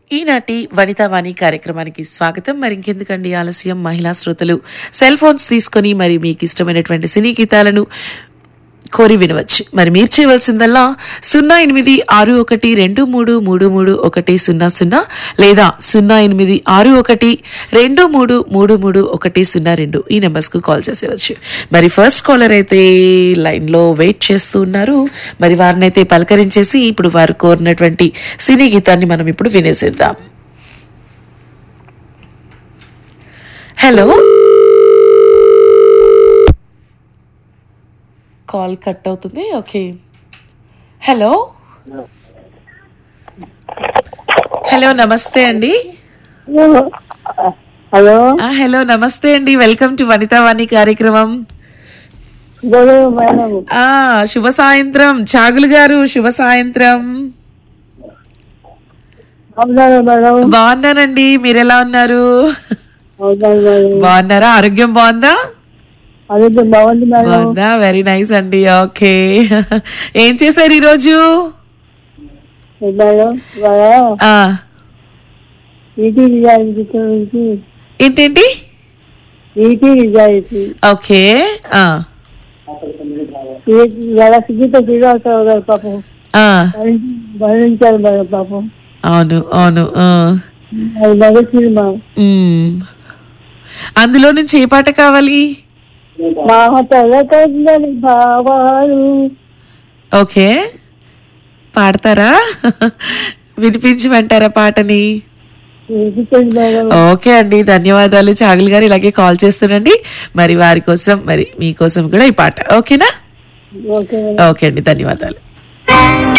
ఈనాటి వనితావాణి కార్యక్రమానికి స్వాగతం మరి ఇంకెందుకండి ఆలస్యం మహిళా శ్రోతలు సెల్ ఫోన్స్ తీసుకొని మరి మీకు ఇష్టమైనటువంటి సినీ గీతాలను కోరి వినవచ్చు మరి మీరు చేయవలసిందల్లా సున్నా ఎనిమిది ఆరు ఒకటి రెండు మూడు మూడు మూడు ఒకటి సున్నా సున్నా లేదా సున్నా ఎనిమిది ఆరు ఒకటి రెండు మూడు మూడు మూడు ఒకటి సున్నా రెండు ఈ నెంబర్స్కు కాల్ చేసేవచ్చు మరి ఫస్ట్ కాలర్ అయితే లైన్లో వెయిట్ చేస్తూ ఉన్నారు మరి వారిని అయితే పలకరించేసి ఇప్పుడు వారు కోరినటువంటి సినీ గీతాన్ని మనం ఇప్పుడు వినేసేద్దాం హలో కాల్ కట్ అవుతుంది ఓకే హలో హలో నమస్తే అండి హలో ఆ, హలో నమస్తే అండి వెల్కమ్ టు వనితావాణి కార్యక్రమం గొడవ మేడం ఆ శుభ సాయంత్రం చాగులు గారు శుభ సాయంత్రం అవునారా మేడం బాగున్నానండి మీరు ఎలా ఉన్నారు అవునారు మేడం బాగున్నారా ఆరోగ్యం బాగుందా అదే బాగుంది మేడం బాగుందా వెరీ నైస్ అండి ఓకే ఏం చేశారు ఈరోజు మేడం ఇవాళ ఆ, ఈటీ నిజాయితీ నుంచి ఏంటేంటి ఈటీ నిజాయితీ ఓకే ఆ, ఈ- ఇవాళ సుజిత శ్రీనివాసరావు గారు పాపం ఆ, మరణి- మరణించారు మేడం పాపం అవును అవును ఆ. అది మగ సినిమా మ్మ్. అందులో నుంచి ఏ పాట కావాలి మా తలకందని భావాలు ఓకే పాడతారా వినిపించమంటారా పాటని వినిపించండి మేడం ఓకే అండి ధన్యవాదాలు చాగులు గారు ఇలాగే కాల్ చేస్తుండండి మరి వారి కోసం మరి మీకోసం కూడా ఈ పాట ఓకేనా ఓకే మేడం ఓకే అండి ధన్యవాదాలు